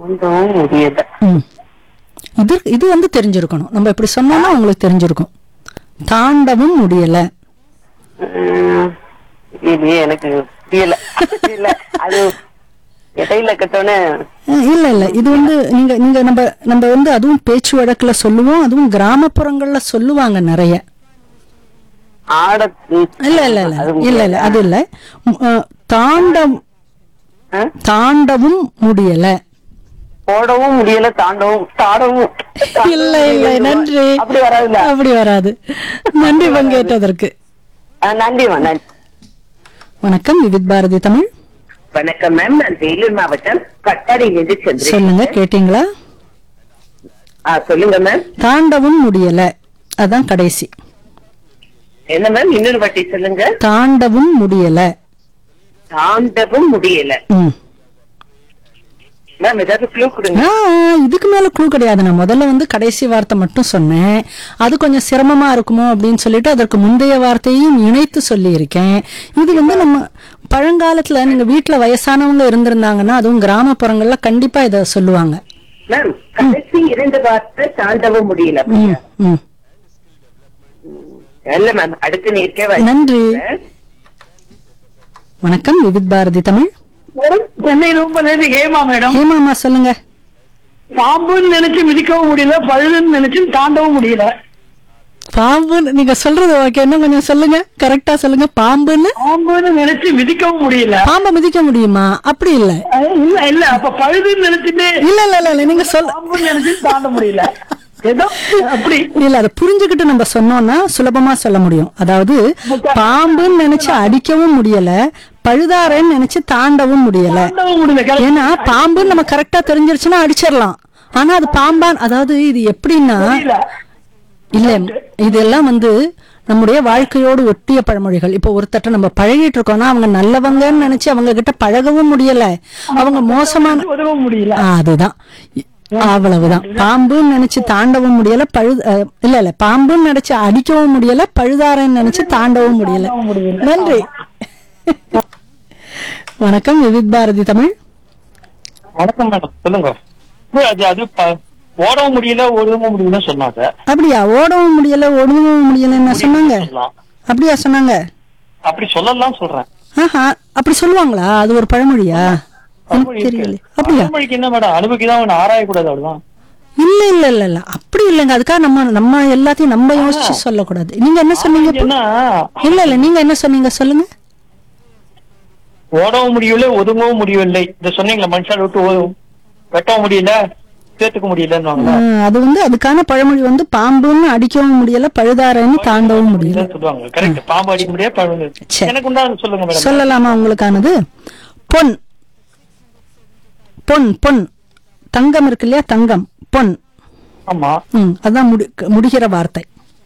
தாண்டவும் முடியல ம் இது இது வந்து தெரிஞ்சிருக்கணும் நம்ம இப்படி சொன்னோம்னா உங்களுக்கு தெரிஞ்சிருக்கும் தாண்டவும் முடியல உம், இது எனக்கு புரியல இல்ல அது இடையில கட்டோன்னு அஹ் இல்ல இல்ல இது வந்து நீங்க நீங்க நம்ம நம்ம வந்து அதுவும் பேச்சு வழக்குல சொல்லுவோம் அதுவும் கிராமப்புறங்கள்ல சொல்லுவாங்க நிறைய ஆட இல்ல இல்ல இல்ல அது இல்ல இல்ல அது இல்ல ம், அஹ், தாண்டம் ஆ? தாண்டவும் முடியல போடவும் முடியல தாண்டவும் தாடவும் இல்ல இல்ல நன்றி அப்படி வராதுல்ல அப்படி வராது நன்றி பங்கேற்றதற்கு ஆ, நன்றிம்மா நன்றி வணக்கம் விவித் பாரதி தமிழ் வணக்கம் மேம் நான் வேலூர் மாவட்டம் கட்டாடியிலிருந்து சந்திரன் சொல்லுங்க கேட்டீங்களா ஆ சொல்லுங்க மேம் தாண்டவும் முடியல அதான் கடைசி என்ன மேம் இன்னொரு வாட்டி சொல்லுங்க தாண்டவும் முடியல தாண்டவும் முடியல ம் மேம் ஏதாவது க்ளூ கொடுங்க ஆ, இதுக்கு மேல க்ளூ கிடையாது நான் முதல்ல வந்து கடைசி வார்த்தை மட்டும் சொன்னேன் அது கொஞ்சம் சிரமமா இருக்குமோ அப்படின்னு சொல்லிட்டு அதற்கு முந்தைய வார்த்தையும் இணைத்து சொல்லி இருக்கேன் இது வந்து நம்ம பழங்காலத்துல நீங்க வீட்டுல வயசானவங்க இருந்திருந்தாங்கன்னா அதுவும் கிராமப்புறங்கள்ல கண்டிப்பா இத சொல்லுவாங்க மேம் கடைசி இரண்டு வார்த்தை தாண்டவும் முடியல ம், ம். இல்ல மேம் அடுத்து நீர்க்கே நன்றி வணக்கம் விவித் பாரதி தமிழ் சென்னை ரொம்ப நேரம் ஹேமா மேடம் ஹேமாமா சொல்லுங்க பாம்புன்னு நினைச்சு மிதிக்கவும் முடியல பழுதுன்னு நினைச்சு தாண்டவும் முடியல பாம்புன்னு நீங்க சொல்றது ஓகே இன்னும் கொஞ்சம் சொல்லுங்க கரெக்டா சொல்லுங்க பாம்புன்னு பாம்புன்னு நினைச்சு மிதிக்கவும் முடியல பாம்பை மிதிக்க முடியுமா அப்படி இல்ல அஹ் இல்ல இல்ல அப்ப பழுதுன்னு நினைச்சிட்டு இல்ல இல்ல இல்ல, இல்ல நீங்க சொல் பாம்புன்னு நினைச்சு தாண்ட முடியல ஏதோ அப்படி இல்ல அதை புரிஞ்சுக்கிட்டு நம்ம சொன்னோம்னா சுலபமா சொல்ல முடியும் அதாவது பாம்புன்னு நினைச்சு அடிக்கவும் முடியல பழுதாரன்னு நினைச்சு தாண்டவும் முடியல தாண்டவும் முடியல correct. ஏன்னா பாம்புன்னு நம்ம கரெக்டா தெரிஞ்சிருச்சுன்னா அடிச்சிடலாம் ஆனா அது பாம்பான் அதாவது இது எப்படின்னா புரியல இல்ல இதெல்லாம் வந்து நம்முடைய வாழ்க்கையோடு ஒட்டிய பழமொழிகள் இப்போ ஒருத்தட்ட நம்ம பழகிட்டு இருக்கோம்னா அவங்க நல்லவங்கன்னு நினைச்சு அவங்க கிட்ட பழகவும் முடியல அவங்க மோசமான உதவ முடியல ஆ, அதுதான் இ- அவ்வளவுதான் பாம்புன்னு நினைச்சு தாண்டவும் முடியல பழு அஹ், இல்ல இல்ல பாம்புன்னு நினைச்சு அடிக்கவும் முடியல பழுதாரன்னு நினைச்சு தாண்டவும் முடியல தாண்டவும் முடியல. நன்றி வணக்கம் விவித் பாரதி தமிழ் வணக்கம் மேடம் சொல்லுங்க இல்ல, அது அது ப- ஓடவும் முடியல ஓடவும் முடியல சொன்னாங்க அப்படியா ஓடவும் முடியல ஒடுங்கவும் முடியல என்ன சொன்னாங்க சொல்லலாம். அப்படியா சொன்னாங்க அப்படி சொல்லலாம் சொல்றேன் ஆஹா அப்படி சொல்லுவாங்களா அது ஒரு பழமொழியா எனக்கு பழமொழி இருக்கு. தெரியல அப்படியா பழமொழிக்கு என்ன மேடம் அனுபவிக்கு தான் ஒண்ணு ஆராயக்கூடாது அவ்வளவுதான் இல்ல இல்ல இல்ல இல்ல அப்படி இல்லைங்க அதுக்காக நம்ம நம்ம எல்லாத்தையும் நம்ம யோசிச்சு சொல்லக்கூடாது நீங்க என்ன சொன்னீங்க இப்போ? என்ன இல்ல இல்ல நீங்க என்ன சொன்னீங்க சொல்லுங்க ஓடவும் முடியல ஒதுங்கவும் முடியவில்லை இந்த சொன்னீங்களா மனுஷால் விட்டு ஓ- வெட்டவும் முடியல சேர்த்துக்க முடியலன்னு ஆ, அது வந்து அதுக்கான பழமொழி வந்து பாம்புன்னு அடிக்கவும் முடியல பழுதாரன்னு தாண்டவும் முடியல சொல்லுவாங்க கரெக்ட் பாம்பு அடிக்க முடியாது பழமொழி சரி. எனக்கு உண்டான சொல்லுங்க மேடம் சொல்லலாமா உங்களுக்கானது பொன் பொன் பொன் தங்கம் இருக்கு இல்லையா தங்கம் பொன் ஆமா ம் அதான் முடி முடிகிற வார்த்தை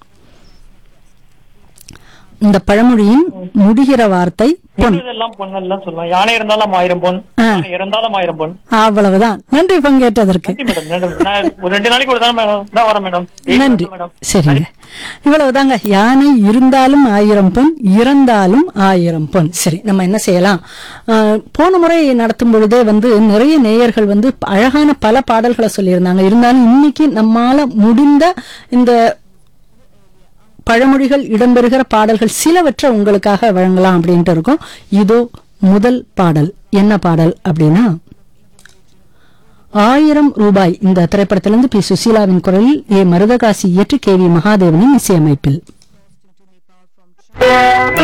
இந்த பழமொழியின் முடிகிற வார்த்தை பொன் இதெல்லாம் பொண்ணெல்லாம் சொல்லலாம் யானை இருந்தாலும் ஆயிரம் பொன் ஆ. யானை இறந்தாலும் ஆயிரம் பொன் அவ்வளவுதான் நன்றி பங்கேற்றதற்கு நன்றி மேடம் மேடம் நான் ஒரு ரெண்டு நாளைக்கு ஒரு தான் மேடம் தான் வரேன் மேடம் நன்றி மேடம் சரிங்க இவ்வளவுதாங்க யானை இருந்தாலும் ஆயிரம் பொன் இறந்தாலும் ஆயிரம் பொன் சரி நம்ம என்ன செய்யலாம் ஆஹ், போன முறை நடத்தும் பொழுதே வந்து நிறைய நேயர்கள் வந்து அழகான பல பாடல்களை சொல்லியிருந்தாங்க இருந்தாலும் இன்னைக்கு நம்மால முடிந்த இந்த பழமொழிகள் இடம்பெறுகிற பாடல்கள் சிலவற்றை உங்களுக்காக வழங்கலாம் அப்படின்ட்டு இருக்கோம் இதோ முதல் பாடல் என்ன பாடல் அப்படின்னா ஆயிரம் ரூபாய் இந்த திரைப்படத்திலிருந்து பி சுசீலாவின் குரலில் ஏ மருதகாசி இயற்றி கே வி மகாதேவனின் இசையமைப்பில்